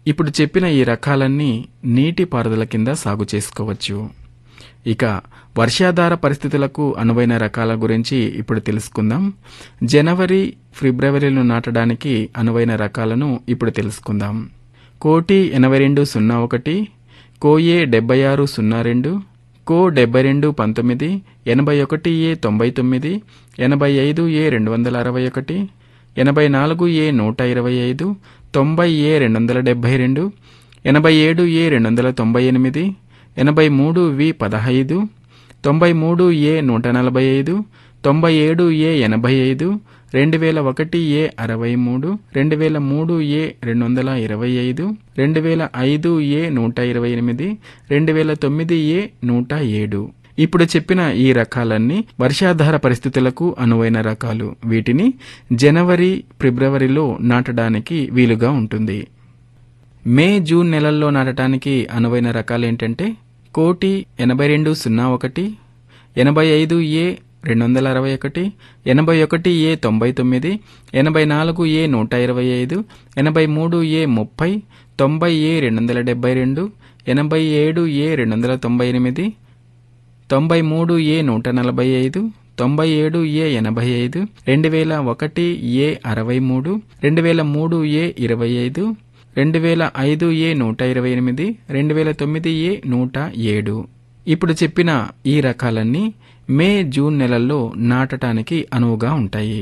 ఇప్పుడు చెప్పిన ఈ రకాలన్నీ నీటి పారుదల కింద సాగు చేసుకోవచ్చు ఇక వర్షాధార పరిస్థితులకు అనువైన రకాల గురించి ఇప్పుడు తెలుసుకుందాం జనవరి ఫిబ్రవరిలో నాటడానికి అనువైన రకాలను ఇప్పుడు తెలుసుకుందాం కోటి ఎనభై రెండు సున్నా ఒకటి కోఏ డెబ్బై ఆరు సున్నా రెండు కో డెబ్బై రెండు పంతొమ్మిది ఎనభై ఒకటి ఏ తొంభై తొమ్మిది ఎనభై ఐదు ఏ రెండు వందల అరవై ఒకటి ఎనభై నాలుగు ఏ నూట ఇరవై ఐదు తొంభై ఏ రెండు వందల డెబ్బై రెండు ఎనభై ఏడు ఏ రెండు వందల తొంభై ఎనిమిది ఎనభై మూడు వి పదహైదు తొంభై మూడు ఏ నూట నలభై ఐదు తొంభై ఏడు ఏ ఎనభై ఐదు రెండు వేల ఒకటి ఏ అరవై మూడు రెండు వేల మూడు ఏ రెండు వందల ఇరవై ఐదు రెండు వేల ఐదు ఏ నూట ఇరవై ఎనిమిది రెండు వేల తొమ్మిది ఏ నూట ఏడు ఇప్పుడు చెప్పిన ఈ రకాలన్నీ వర్షాధార పరిస్థితులకు అనువైన రకాలు వీటిని జనవరి ఫిబ్రవరిలో నాటడానికి వీలుగా ఉంటుంది మే జూన్ నెలల్లో నాటడానికి అనువైన రకాలు ఏంటంటే కోటి ఎనభై రెండు సున్నా ఒకటి ఎనభై ఐదు ఏ రెండు వందల అరవై ఒకటి ఎనభై ఒకటి ఏ తొంభై తొమ్మిది ఎనభై నాలుగు ఏ నూట ఇరవై ఐదు ఎనభై మూడు ఏ ముప్పై తొంభై ఏ రెండు వందల డెబ్బై రెండు ఎనభై ఏడు ఏ రెండు వందల తొంభై ఎనిమిది తొంభై మూడు ఏ నూట నలభై ఐదు తొంభై ఏడు ఏ ఎనభై ఐదు రెండు వేల ఒకటి ఏ అరవై మూడు రెండు వేల మూడు ఏ ఇరవై ఐదు రెండు వేల ఐదు ఏ నూట ఇరవై ఎనిమిది రెండు వేల తొమ్మిది ఏ నూట ఏడు ఇప్పుడు చెప్పిన ఈ రకాలన్నీ మే జూన్ నెలల్లో నాటడానికి అనువుగా ఉంటాయి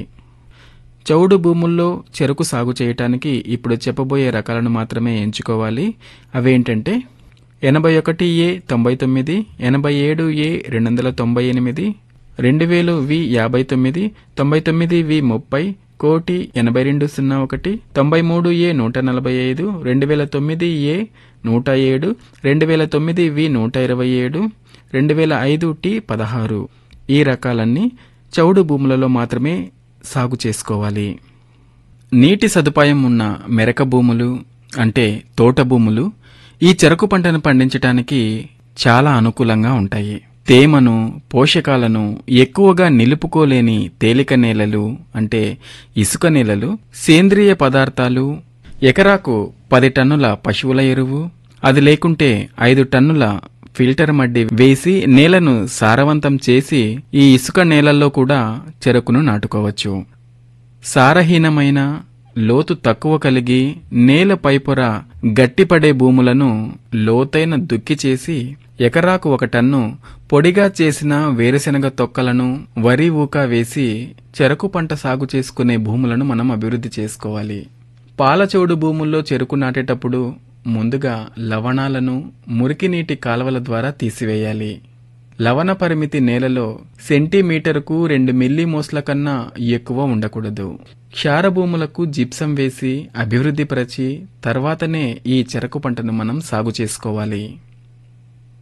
చౌడు భూముల్లో చెరుకు సాగు చేయటానికి ఇప్పుడు చెప్పబోయే రకాలను మాత్రమే ఎంచుకోవాలి అవేంటంటే ఎనభై ఒకటి ఏ తొంభై తొమ్మిది ఎనభై ఏడు ఏ రెండు వందల తొంభై ఎనిమిది రెండు వేలు వి యాభై తొమ్మిది తొంభై తొమ్మిది వి ముప్పై కోటి ఎనభై రెండు సున్నా ఒకటి తొంభై మూడు ఏ నూట నలభై ఐదు రెండు వేల తొమ్మిది ఏ నూట ఏడు రెండు వేల తొమ్మిది వి నూట ఇరవై ఏడు రెండు వేల ఐదు టి పదహారు ఈ రకాలన్నీ చౌడు భూములలో మాత్రమే సాగు చేసుకోవాలి నీటి సదుపాయం ఉన్న మెరక భూములు అంటే తోట భూములు ఈ చెరకు పంటను పండించటానికి చాలా అనుకూలంగా ఉంటాయి తేమను పోషకాలను ఎక్కువగా నిలుపుకోలేని తేలిక నేలలు అంటే ఇసుక నేలలు సేంద్రియ పదార్థాలు ఎకరాకు పది టన్నుల పశువుల ఎరువు అది లేకుంటే ఐదు టన్నుల ఫిల్టర్ మడ్డి వేసి నేలను సారవంతం చేసి ఈ ఇసుక నేలల్లో కూడా చెరుకును నాటుకోవచ్చు సారహీనమైన లోతు తక్కువ కలిగి నేల పైపొర గట్టిపడే భూములను లోతైన దుక్కి చేసి ఎకరాకు ఒక టన్ను పొడిగా చేసిన వేరుశెనగ తొక్కలను వరి ఊక వేసి చెరకు పంట సాగు చేసుకునే భూములను మనం అభివృద్ధి చేసుకోవాలి పాలచోడు భూముల్లో చెరుకు నాటేటప్పుడు ముందుగా లవణాలను మురికి నీటి కాలువల ద్వారా తీసివేయాలి లవణ పరిమితి నేలలో సెంటీమీటరుకు రెండు మిల్లీ మోస్ల కన్నా ఎక్కువ ఉండకూడదు క్షార భూములకు జిప్సం వేసి అభివృద్ధిపరచి తర్వాతనే ఈ చెరకు పంటను మనం సాగు చేసుకోవాలి